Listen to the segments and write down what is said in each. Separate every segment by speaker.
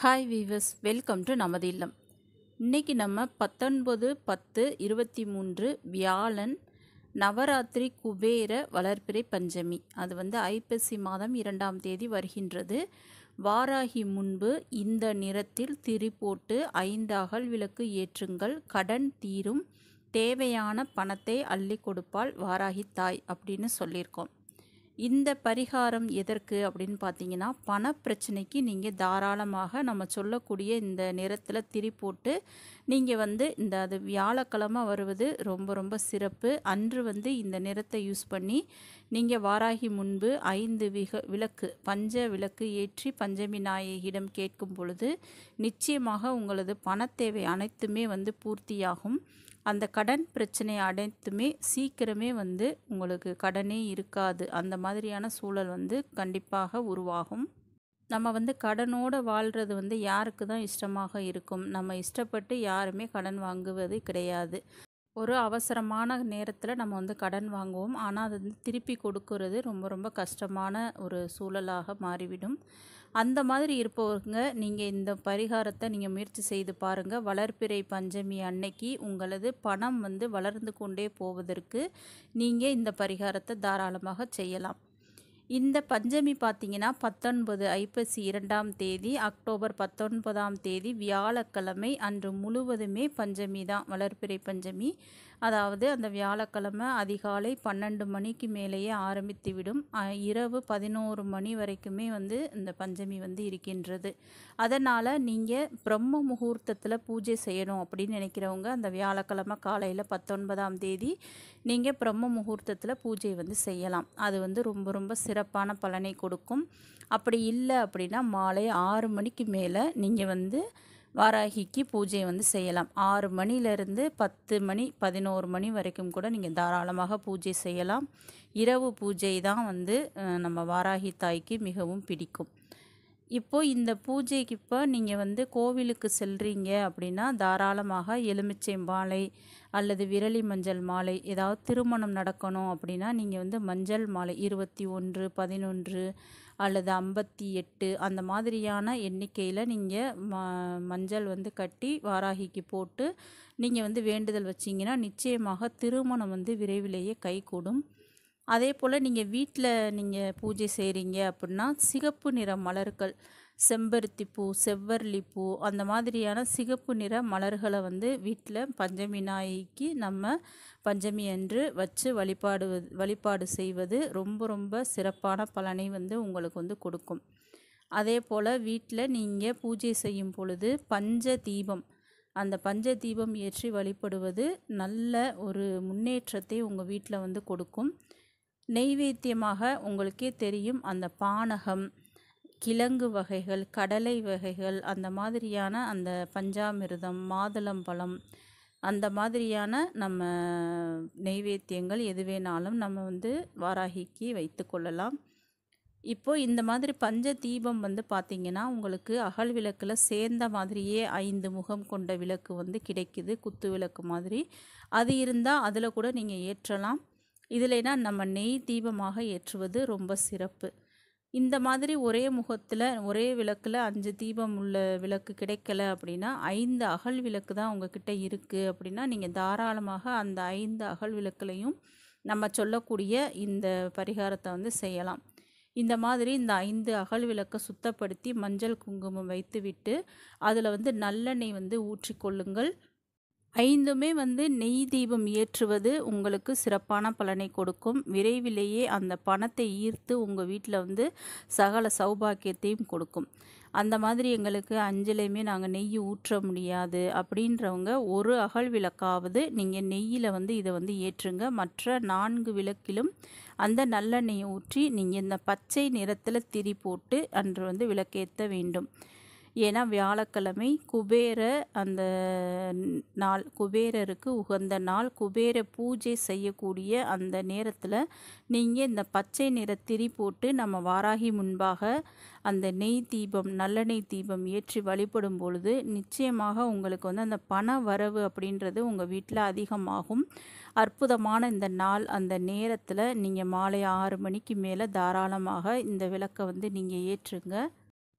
Speaker 1: hi viewers welcome to நமது இல்லம் இன்னைக்கு நம்ம பத்தொன்பது பத்து இருபத்தி மூன்று வியாழன் நவராத்திரி குபேர வளர்பிறை பஞ்சமி அது வந்து ஐப்பசி மாதம் இரண்டாம் தேதி வருகின்றது வாராகி முன்பு இந்த நிறத்தில் திரி போட்டு ஐந்து அகல் விளக்கு ஏற்றுங்கள் கடன் தீரும் தேவையான பணத்தை அள்ளி கொடுப்பாள் வாராகி தாய் அப்படின்னு சொல்லியிருக்கோம் இந்த பரிகாரம் எதற்கு அப்படின்னு பார்த்தீங்கன்னா பண பிரச்சனைக்கு நீங்கள் தாராளமாக நம்ம சொல்லக்கூடிய இந்த நிறத்தில் திரி போட்டு நீங்கள் வந்து இந்த அது வியாழக்கிழமை வருவது ரொம்ப ரொம்ப சிறப்பு அன்று வந்து இந்த நிறத்தை யூஸ் பண்ணி நீங்கள் வாராகி முன்பு ஐந்து விக விளக்கு பஞ்ச விளக்கு ஏற்றி பஞ்சமி நாயகியிடம் கேட்கும் பொழுது நிச்சயமாக உங்களது பணத்தேவை அனைத்துமே வந்து பூர்த்தியாகும் அந்த கடன் பிரச்சனை அனைத்துமே சீக்கிரமே வந்து உங்களுக்கு கடனே இருக்காது அந்த மாதிரியான சூழல் வந்து கண்டிப்பாக உருவாகும் நம்ம வந்து கடனோடு வாழ்கிறது வந்து யாருக்கு தான் இஷ்டமாக இருக்கும் நம்ம இஷ்டப்பட்டு யாருமே கடன் வாங்குவது கிடையாது ஒரு அவசரமான நேரத்தில் நம்ம வந்து கடன் வாங்குவோம் ஆனால் அது வந்து திருப்பி கொடுக்கறது ரொம்ப ரொம்ப கஷ்டமான ஒரு சூழலாக மாறிவிடும் அந்த மாதிரி இருப்பவங்க நீங்கள் இந்த பரிகாரத்தை நீங்கள் முயற்சி செய்து பாருங்கள் வளர்ப்பிறை பஞ்சமி அன்னைக்கு உங்களது பணம் வந்து வளர்ந்து கொண்டே போவதற்கு நீங்கள் இந்த பரிகாரத்தை தாராளமாக செய்யலாம் இந்த பஞ்சமி பார்த்தீங்கன்னா பத்தொன்பது ஐப்பசி இரண்டாம் தேதி அக்டோபர் பத்தொன்பதாம் தேதி வியாழக்கிழமை அன்று முழுவதுமே பஞ்சமி தான் வளர்ப்பிறை பஞ்சமி அதாவது அந்த வியாழக்கிழமை அதிகாலை பன்னெண்டு மணிக்கு மேலேயே ஆரம்பித்து விடும் இரவு பதினோரு மணி வரைக்குமே வந்து இந்த பஞ்சமி வந்து இருக்கின்றது அதனால் நீங்கள் பிரம்ம முகூர்த்தத்தில் பூஜை செய்யணும் அப்படின்னு நினைக்கிறவங்க அந்த வியாழக்கிழமை காலையில் பத்தொன்பதாம் தேதி நீங்கள் பிரம்ம முகூர்த்தத்தில் பூஜை வந்து செய்யலாம் அது வந்து ரொம்ப ரொம்ப சிறப்பான பலனை கொடுக்கும் அப்படி இல்லை அப்படின்னா மாலை ஆறு மணிக்கு மேலே நீங்கள் வந்து வாராகிக்கு பூஜை வந்து செய்யலாம் ஆறு மணிலேருந்து பத்து மணி பதினோரு மணி வரைக்கும் கூட நீங்கள் தாராளமாக பூஜை செய்யலாம் இரவு பூஜை தான் வந்து நம்ம வாராகி தாய்க்கு மிகவும் பிடிக்கும் இப்போது இந்த பூஜைக்கு இப்போ நீங்கள் வந்து கோவிலுக்கு செல்கிறீங்க அப்படின்னா தாராளமாக எலுமிச்சை மாலை அல்லது விரலி மஞ்சள் மாலை ஏதாவது திருமணம் நடக்கணும் அப்படின்னா நீங்கள் வந்து மஞ்சள் மாலை இருபத்தி ஒன்று பதினொன்று அல்லது ஐம்பத்தி எட்டு அந்த மாதிரியான எண்ணிக்கையில் நீங்கள் ம மஞ்சள் வந்து கட்டி வாராகிக்கு போட்டு நீங்கள் வந்து வேண்டுதல் வச்சிங்கன்னா நிச்சயமாக திருமணம் வந்து விரைவிலேயே கைகூடும் அதே போல் நீங்கள் வீட்டில் நீங்கள் பூஜை செய்கிறீங்க அப்படின்னா சிகப்பு நிற மலர்கள் செம்பருத்தி பூ செவ்வரளி பூ அந்த மாதிரியான சிகப்பு நிற மலர்களை வந்து வீட்டில் பஞ்சமி நாய்க்கு நம்ம பஞ்சமி அன்று வச்சு வழிபாடு வழிபாடு செய்வது ரொம்ப ரொம்ப சிறப்பான பலனை வந்து உங்களுக்கு வந்து கொடுக்கும் அதே போல் வீட்டில் நீங்கள் பூஜை செய்யும் பொழுது பஞ்ச தீபம் அந்த பஞ்ச தீபம் ஏற்றி வழிபடுவது நல்ல ஒரு முன்னேற்றத்தை உங்கள் வீட்டில் வந்து கொடுக்கும் நெய்வேத்தியமாக உங்களுக்கே தெரியும் அந்த பானகம் கிழங்கு வகைகள் கடலை வகைகள் அந்த மாதிரியான அந்த பஞ்சாமிர்தம் மாதுளம்பழம் அந்த மாதிரியான நம்ம நெய்வேத்தியங்கள் எது வேணாலும் நம்ம வந்து வாராகிக்கு வைத்து கொள்ளலாம் இப்போது இந்த மாதிரி பஞ்ச தீபம் வந்து பார்த்திங்கன்னா உங்களுக்கு அகல் விளக்கில் சேர்ந்த மாதிரியே ஐந்து முகம் கொண்ட விளக்கு வந்து கிடைக்குது குத்து விளக்கு மாதிரி அது இருந்தால் அதில் கூட நீங்கள் ஏற்றலாம் இதில்னா நம்ம நெய் தீபமாக ஏற்றுவது ரொம்ப சிறப்பு இந்த மாதிரி ஒரே முகத்தில் ஒரே விளக்கில் அஞ்சு தீபம் உள்ள விளக்கு கிடைக்கல அப்படின்னா ஐந்து அகல் விளக்கு தான் உங்ககிட்ட இருக்குது அப்படின்னா நீங்கள் தாராளமாக அந்த ஐந்து அகல் விளக்குலையும் நம்ம சொல்லக்கூடிய இந்த பரிகாரத்தை வந்து செய்யலாம் இந்த மாதிரி இந்த ஐந்து அகல் விளக்கை சுத்தப்படுத்தி மஞ்சள் குங்குமம் வைத்துவிட்டு அதில் வந்து நல்லெண்ணெய் வந்து ஊற்றிக்கொள்ளுங்கள் ஐந்துமே வந்து நெய் தீபம் ஏற்றுவது உங்களுக்கு சிறப்பான பலனை கொடுக்கும் விரைவிலேயே அந்த பணத்தை ஈர்த்து உங்கள் வீட்டில் வந்து சகல சௌபாக்கியத்தையும் கொடுக்கும் அந்த மாதிரி எங்களுக்கு அஞ்சலையுமே நாங்கள் நெய் ஊற்ற முடியாது அப்படின்றவங்க ஒரு அகல் விளக்காவது நீங்கள் நெய்யில் வந்து இதை வந்து ஏற்றுங்க மற்ற நான்கு விளக்கிலும் அந்த நல்லெண்ணெயை ஊற்றி நீங்கள் இந்த பச்சை நிறத்தில் திரி போட்டு அன்று வந்து விளக்கேற்ற வேண்டும் ஏன்னா வியாழக்கிழமை குபேர அந்த நாள் குபேரருக்கு உகந்த நாள் குபேர பூஜை செய்யக்கூடிய அந்த நேரத்தில் நீங்கள் இந்த பச்சை நிற திரி போட்டு நம்ம வாராகி முன்பாக அந்த நெய் தீபம் நல்லெண்ணெய் தீபம் ஏற்றி வழிபடும் பொழுது நிச்சயமாக உங்களுக்கு வந்து அந்த பண வரவு அப்படின்றது உங்கள் வீட்டில் அதிகமாகும் அற்புதமான இந்த நாள் அந்த நேரத்தில் நீங்கள் மாலை ஆறு மணிக்கு மேலே தாராளமாக இந்த விளக்கை வந்து நீங்கள் ஏற்றுங்க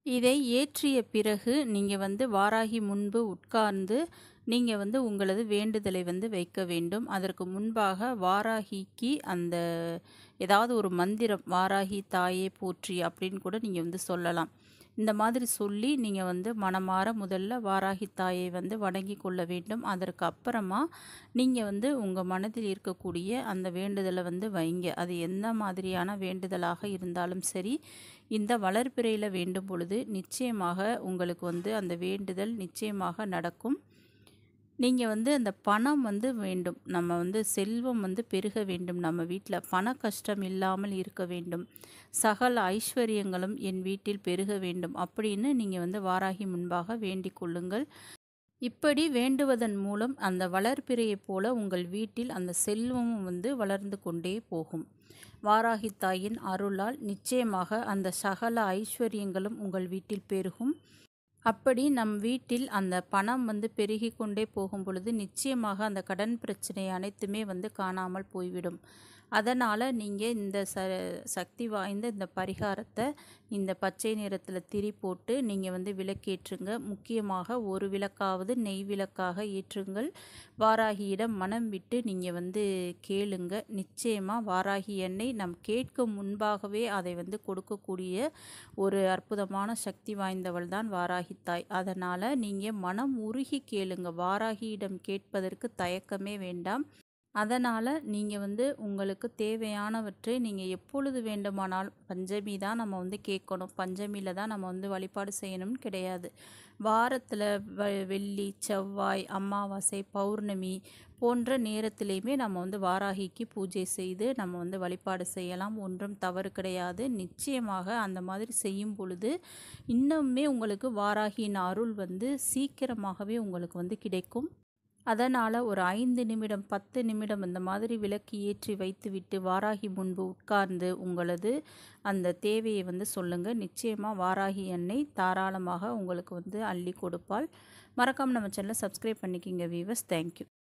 Speaker 1: இதை ஏற்றிய பிறகு நீங்கள் வந்து வாராகி முன்பு உட்கார்ந்து நீங்கள் வந்து உங்களது வேண்டுதலை வந்து வைக்க வேண்டும் அதற்கு முன்பாக வாராகிக்கு அந்த ஏதாவது ஒரு மந்திரம் வாராகி தாயே போற்றி அப்படின்னு கூட நீங்கள் வந்து சொல்லலாம் இந்த மாதிரி சொல்லி நீங்கள் வந்து மனமாற முதல்ல வாராகி தாயை வந்து வணங்கி கொள்ள வேண்டும் அதற்கு அப்புறமா நீங்கள் வந்து உங்கள் மனதில் இருக்கக்கூடிய அந்த வேண்டுதலை வந்து வைங்க அது எந்த மாதிரியான வேண்டுதலாக இருந்தாலும் சரி இந்த வளர்பிறையில் வேண்டும் பொழுது நிச்சயமாக உங்களுக்கு வந்து அந்த வேண்டுதல் நிச்சயமாக நடக்கும் நீங்கள் வந்து அந்த பணம் வந்து வேண்டும் நம்ம வந்து செல்வம் வந்து பெருக வேண்டும் நம்ம வீட்டில் பண கஷ்டம் இல்லாமல் இருக்க வேண்டும் சகல ஐஸ்வர்யங்களும் என் வீட்டில் பெருக வேண்டும் அப்படின்னு நீங்கள் வந்து வாராகி முன்பாக வேண்டிக் கொள்ளுங்கள் இப்படி வேண்டுவதன் மூலம் அந்த வளர்பிறையைப் போல உங்கள் வீட்டில் அந்த செல்வமும் வந்து வளர்ந்து கொண்டே போகும் வாராகி தாயின் அருளால் நிச்சயமாக அந்த சகல ஐஸ்வர்யங்களும் உங்கள் வீட்டில் பெருகும் அப்படி நம் வீட்டில் அந்த பணம் வந்து பெருகி கொண்டே போகும் பொழுது நிச்சயமாக அந்த கடன் பிரச்சனை அனைத்துமே வந்து காணாமல் போய்விடும் அதனால் நீங்கள் இந்த ச சக்தி வாய்ந்த இந்த பரிகாரத்தை இந்த பச்சை நிறத்தில் திரி போட்டு நீங்கள் வந்து விளக்கேற்றுங்க முக்கியமாக ஒரு விளக்காவது நெய் விளக்காக ஏற்றுங்கள் வாராகியிடம் மனம் விட்டு நீங்கள் வந்து கேளுங்க நிச்சயமாக வாராகி எண்ணெய் நம் கேட்கும் முன்பாகவே அதை வந்து கொடுக்கக்கூடிய ஒரு அற்புதமான சக்தி வாய்ந்தவள் தான் வாராகி தாய் அதனால் நீங்கள் மனம் உருகி கேளுங்க வாராகியிடம் கேட்பதற்கு தயக்கமே வேண்டாம் அதனால் நீங்கள் வந்து உங்களுக்கு தேவையானவற்றை நீங்கள் எப்பொழுது வேண்டுமானாலும் பஞ்சமி தான் நம்ம வந்து கேட்கணும் பஞ்சமியில் தான் நம்ம வந்து வழிபாடு செய்யணும்னு கிடையாது வாரத்தில் வ வெள்ளி செவ்வாய் அமாவாசை பௌர்ணமி போன்ற நேரத்திலையுமே நம்ம வந்து வாராகிக்கு பூஜை செய்து நம்ம வந்து வழிபாடு செய்யலாம் ஒன்றும் தவறு கிடையாது நிச்சயமாக அந்த மாதிரி செய்யும் பொழுது இன்னுமே உங்களுக்கு வாராகியின் அருள் வந்து சீக்கிரமாகவே உங்களுக்கு வந்து கிடைக்கும் அதனால் ஒரு ஐந்து நிமிடம் பத்து நிமிடம் அந்த மாதிரி விளக்கு ஏற்றி வைத்துவிட்டு வாராகி முன்பு உட்கார்ந்து உங்களது அந்த தேவையை வந்து சொல்லுங்கள் நிச்சயமாக வாராகி எண்ணெய் தாராளமாக உங்களுக்கு வந்து அள்ளி கொடுப்பாள் மறக்காமல் நம்ம சேனலை சப்ஸ்கிரைப் பண்ணிக்கிங்க வீவர்ஸ் தேங்க்யூ